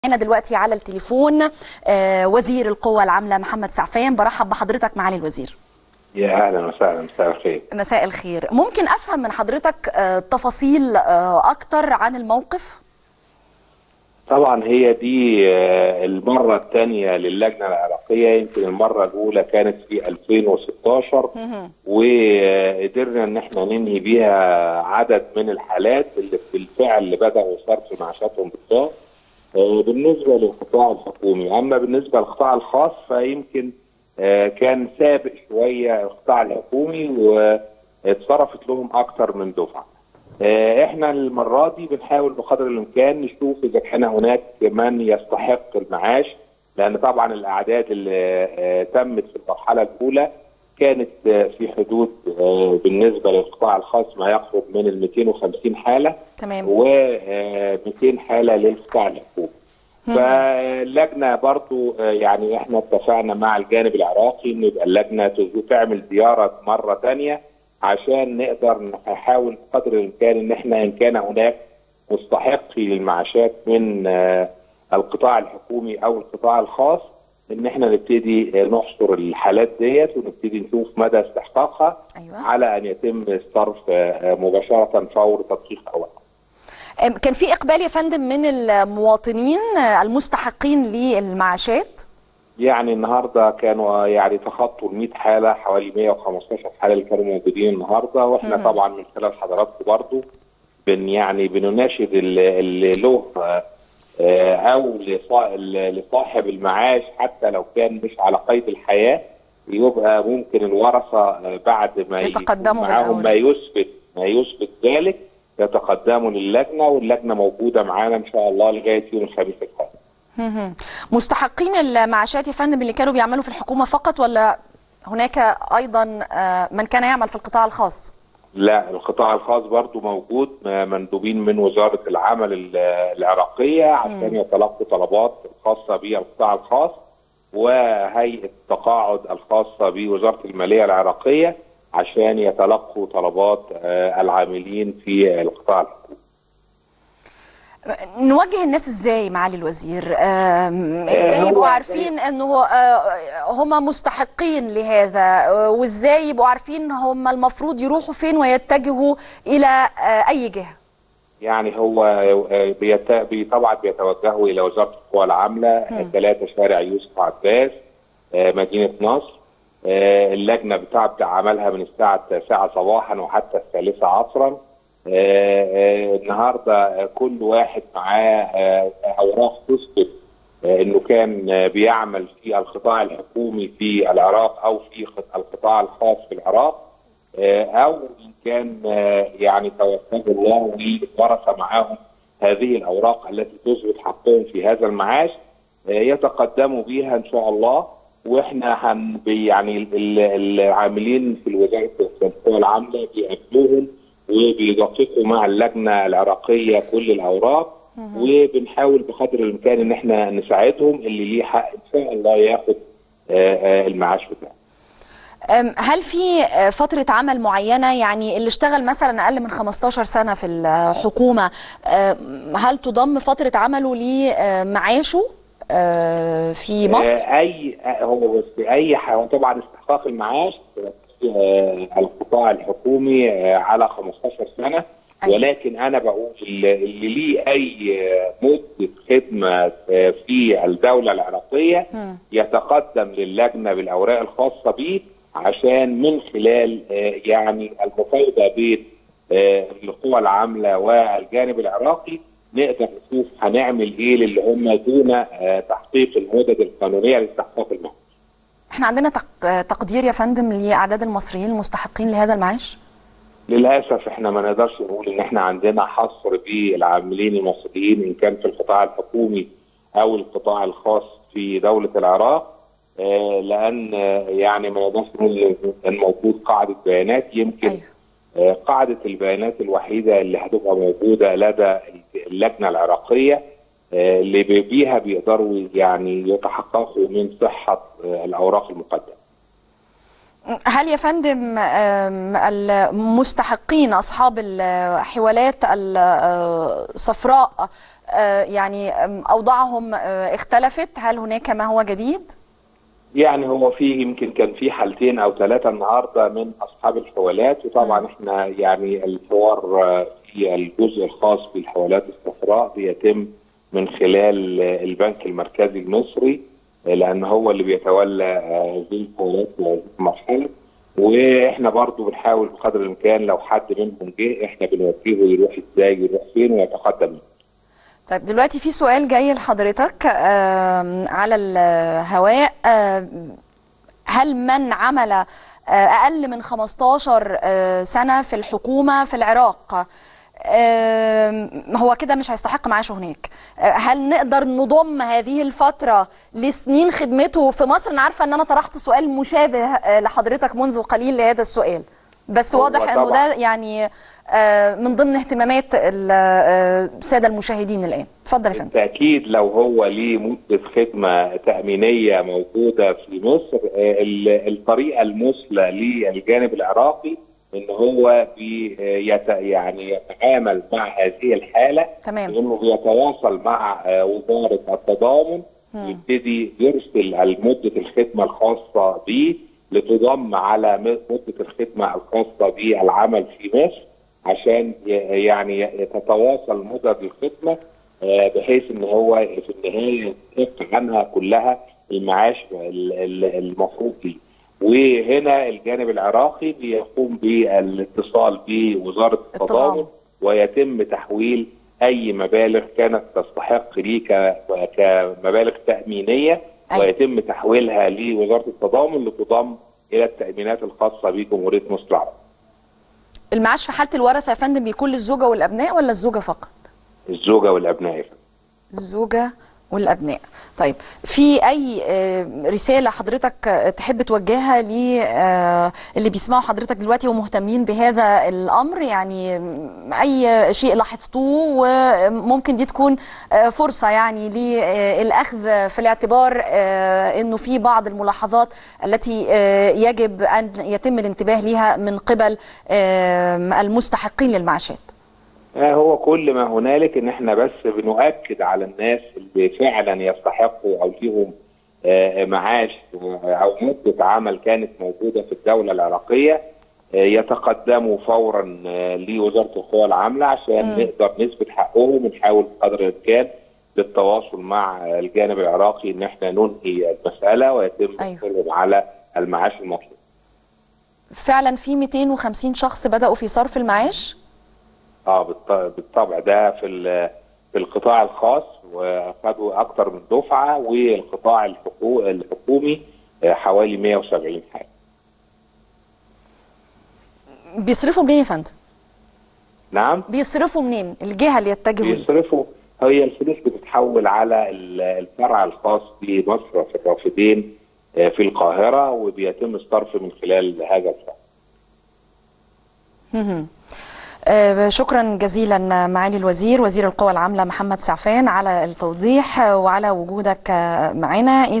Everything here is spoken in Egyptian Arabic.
معانا دلوقتي على التليفون آه، وزير القوى العاملة محمد سعفان برحب بحضرتك معالي الوزير يا اهلا وسهلا مساء الخير مساء الخير ممكن أفهم من حضرتك آه، تفاصيل آه، أكتر عن الموقف طبعا هي دي آه، المره الثانيه للجنه العراقيه يمكن المره الاولى كانت في 2016 وقدرنا ان احنا ننهي بيها عدد من الحالات اللي بالفعل بداوا صرف معاشاتهم بالضبط آه، بالنسبه للقطاع الحكومي اما بالنسبه للقطاع الخاص فيمكن آه، كان سابق شويه القطاع الحكومي واتصرفت لهم اكثر من دفعه آه، احنا المره دي بنحاول بقدر الامكان نشوف اذا كان هناك من يستحق المعاش لان طبعا الاعداد اللي آه، تمت في المرحله الاولى كانت آه، في حدود آه، بالنسبه للقطاع الخاص ما يقرب من ال 250 حاله تمام و 200 حاله للقطاع الحكومي. فاللجنه برضو آه، يعني احنا اتفقنا مع الجانب العراقي ان يبقى اللجنه تز- تعمل زياره مره ثانيه عشان نقدر نحاول بقدر الامكان ان احنا ان كان هناك مستحقي للمعاشات من آه، القطاع الحكومي او القطاع الخاص ان احنا نبتدي آه، نحصر الحالات ديت ونبتدي نشوف مدى استحقاقها أيوة. على ان يتم الصرف آه، آه، مباشره فور تدقيق اوراق. آم، كان في إقبال يا فندم من المواطنين آه، المستحقين للمعاشات يعني النهارده كانوا يعني تخطوا ال 100 حاله حوالي 115 حاله اللي كانوا موجودين النهارده واحنا مم. طبعا من خلال حضراتكم برضو بن يعني بنناشد اللي اللي له آه، آه، او لصا- لصاحب المعاش حتى لو كان مش على قيد الحياه يبقى ممكن الورثه آه، بعد ما يكون يتقدموا معاهم ما بالأوراق. يثبت ما يثبت ذلك يتقدموا للجنه واللجنه موجوده معانا ان شاء الله لغايه يوم الخميس القادم. مهم. مستحقين المعاشات يا فندم اللي كانوا بيعملوا في الحكومة فقط ولا هناك أيضا آه، من كان يعمل في القطاع الخاص لا القطاع الخاص برضو موجود م- مندوبين من وزارة العمل ال- العراقية عشان يتلقوا طلبات خاصة بالقطاع الخاص وهيئة التقاعد الخاصة بوزارة المالية العراقية عشان يتلقوا طلبات آه، العاملين في القطاع الحكومي نوجه الناس ازاي معالي الوزير آم، آه، ازاي هو يبقوا زي- عارفين انه آه، هم مستحقين لهذا آه، وازاي يبقوا عارفين هم المفروض يروحوا فين ويتجهوا الى آه، اي جهة يعني هو آه، بيت... بي- طبعا بيتوجهوا الى وزاره القوى العامله ثلاثه شارع يوسف عباس آه، مدينه نصر آه، اللجنه بتبدا عملها من الساعه التاسعه صباحا وحتى الثالثه عصرا آه، آه، النهارده آه، كل واحد معاه آه، اوراق تثبت آه، انه كان آه، بيعمل في القطاع الحكومي في العراق او في خ- القطاع الخاص في العراق آه، او ان كان آه، يعني توفاه الله وورث معاهم هذه الاوراق التي تثبت حقهم في هذا المعاش آه، يتقدموا بها ان شاء الله واحنا هن بي- يعني ال- ال- العاملين في الوزاره القوى العامله بيقابلوهم وبيدققوا مع اللجنه العراقيه كل الاوراق وبنحاول بقدر الامكان ان احنا نساعدهم اللي ليه حق ان شاء الله ياخد آه، آه، المعاش بتاعه. آم، هل في آه، فترة عمل معينة يعني اللي اشتغل مثلا أقل من 15 سنة في الحكومة آم، هل تضم فترة عمله لمعاشه آه، في مصر؟ آه، اي آه، هو بس اي ح- هو طبعا استحقاق المعاش آه، القطاع الحكومي آه، على 15 سنه أيوة. ولكن انا بقول اللي اللي ليه اي آه، مده خدمه آه، في الدوله العراقيه مم. يتقدم للجنه بالاوراق الخاصه به عشان من خلال آه، يعني المفاوضه بين آه، القوى العامله والجانب العراقي نقدر نشوف هنعمل ايه للي هم دون آه، تحقيق المدد القانونيه لاستحقاق المعاش. احنا عندنا تق- تقدير يا فندم لأعداد المصريين المستحقين لهذا المعاش؟ للاسف احنا ما نقدرش نقول ان احنا عندنا حصر بالعاملين المصريين ان كان في القطاع الحكومي او القطاع الخاص في دوله العراق آه، لان آه، يعني ما نقدرش نقول إن كان موجود قاعده بيانات يمكن أيوه. آه، قاعده البيانات الوحيده اللي هتبقى موجوده لدى اللجنه العراقيه آه، اللي بي- بيها بيقدروا يعني يتحققوا من صحه آه، الاوراق المقدمه. هل يا فندم آم، المستحقين أصحاب الحوالات الصفراء آه، يعني آم، أوضاعهم آه، اختلفت هل هناك ما هو جديد؟ يعني هو في يمكن كان في حالتين او ثلاثه النهارده من اصحاب الحوالات وطبعا احنا يعني الحوار آه، في الجزء الخاص بالحوالات الصفراء بيتم من خلال آه، البنك المركزي المصري آه، لان هو اللي بيتولى آه، هذه الحوالات في هذه المرحله واحنا برضو بنحاول بقدر الامكان لو حد منهم جه احنا بنوجهه يروح ازاي يروح فين ويتقدم طيب دلوقتي في سؤال جاي لحضرتك آم، على الهواء آم، هل من عمل آه، أقل من 15 آه، سنة في الحكومة في العراق آم، هو كده مش هيستحق معاشه هناك آه، هل نقدر نضم هذه الفترة لسنين خدمته في مصر أنا عارفة أن أنا طرحت سؤال مشابه آه، لحضرتك منذ قليل لهذا السؤال بس هو واضح انه طبعاً. ده يعني آه، من ضمن اهتمامات ال- آه، الساده المشاهدين الان اتفضل يا فندم بالتأكيد لو هو ليه مدة خدمة تأمينية موجودة في مصر آه، ال- الطريقة المثلى للجانب العراقي ان هو بي يت يعني يتعامل مع هذه الحالة تمام. انه بيتواصل مع آه، وزارة التضامن يبتدي يرسل مدة الخدمة الخاصة به لتضم على م- مدة الخدمة الخاصة بالعمل في مصر عشان ي- يعني تتواصل مدد الخدمة آه، بحيث ان هو في النهايه يستحق عنها كلها المعاش ال- ال- المفروض ليه. وهنا الجانب العراقي بيقوم بالاتصال بوزاره التضامن. التضامن ويتم تحويل اي مبالغ كانت تستحق ليه ك- كمبالغ تامينيه أيوة. ويتم تحويلها لوزاره التضامن لتضم الى التامينات الخاصه بجمهوريه مصر العربيه. المعاش في حاله الورثه يا فندم بيكون للزوجه والابناء ولا الزوجه فقط الزوجه والابناء يا فندم. الزوجه والابناء طيب في اي آه، رساله حضرتك آه، تحب توجهها للي بيسمعوا حضرتك دلوقتي ومهتمين بهذا الامر يعني م، اي شيء لاحظتوه وممكن دي تكون آه، فرصه يعني للاخذ في الاعتبار آه، انه في بعض الملاحظات التي آه، يجب ان يتم الانتباه لها من قبل آه، المستحقين للمعاشات آه، هو كل ما هنالك ان احنا بس بنؤكد على الناس اللي فعلا يستحقوا او ليهم آه، معاش آه، او مده عمل كانت موجوده في الدوله العراقيه آه، يتقدموا فورا آه، لوزاره القوى العامله عشان نقدر نثبت حقهم ونحاول بقدر الامكان بالتواصل مع الجانب العراقي ان احنا ننهي المساله ويتم أيوة. حصولهم على المعاش المطلوب. فعلا في 250 شخص بدأوا في صرف المعاش اه بالط- بالطبع ده في ال- في القطاع الخاص واخدوا اكتر من دفعه والقطاع الحقو- الحكومي آه، حوالي 170 حاله. بيصرفوا منين يا فندم؟ نعم بيصرفوا منين؟ الجهة اللي يتجهوا ليها بيصرفوا هي الفلوس بتتحول على ال- الفرع الخاص بمصرف الرافدين آه، في القاهره وبيتم الصرف من خلال هذا الفرع. مهم. آه، شكرا جزيلا معالي الوزير وزير القوى العاملة محمد سعفان على التوضيح آه، وعلى وجودك آه، معنا